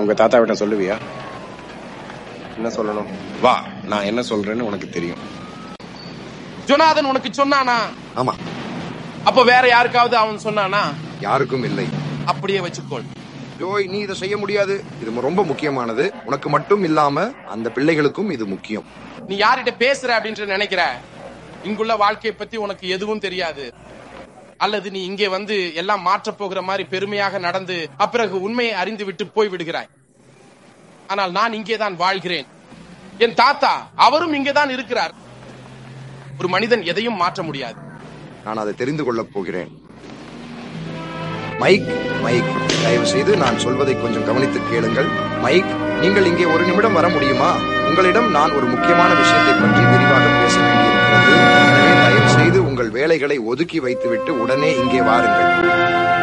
உங்க தாத்தா விட்ட சொல்லுவியா என்ன சொல்லணும் வா நான் என்ன சொல்றேன்னு உனக்கு தெரியும் ஜொனாதன் உனக்கு சொன்னானா ஆமா அப்ப வேற யாருக்காவது அவன் சொன்னானா யாருக்கும் இல்லை அப்படியே வச்சுக்கோள் ஜோய் நீ இதை செய்ய முடியாது இது ரொம்ப முக்கியமானது உனக்கு மட்டும் இல்லாம அந்த பிள்ளைகளுக்கும் இது முக்கியம் நீ யார்கிட்ட பேசுற அப்படின்னு நினைக்கிற இங்குள்ள வாழ்க்கையை பத்தி உனக்கு எதுவும் தெரியாது அல்லது நீ இங்கே வந்து எல்லாம் மாற்றப் போகிற மாதிரி பெருமையாக நடந்து அப்பிறகு உண்மையை அறிந்து விட்டு போய் விடுகிறாய் ஆனால் நான் இங்கேதான் வாழ்கிறேன் என் தாத்தா அவரும் இங்கேதான் இருக்கிறார் ஒரு மனிதன் எதையும் மாற்ற முடியாது நான் அதை தெரிந்து கொள்ளப் போகிறேன் மைக் மைக் தயவு செய்து நான் சொல்வதை கொஞ்சம் கவனித்து கேளுங்கள் மைக் நீங்கள் இங்கே ஒரு நிமிடம் வர முடியுமா உங்களிடம் நான் ஒரு முக்கியமான விஷயத்தை பற்றி விரிவாக பேச வேண்டியிருக்கிறது எனவே தயவு செய்து உங்கள் வேலைகளை ஒதுக்கி வைத்துவிட்டு உடனே இங்கே வாருங்கள்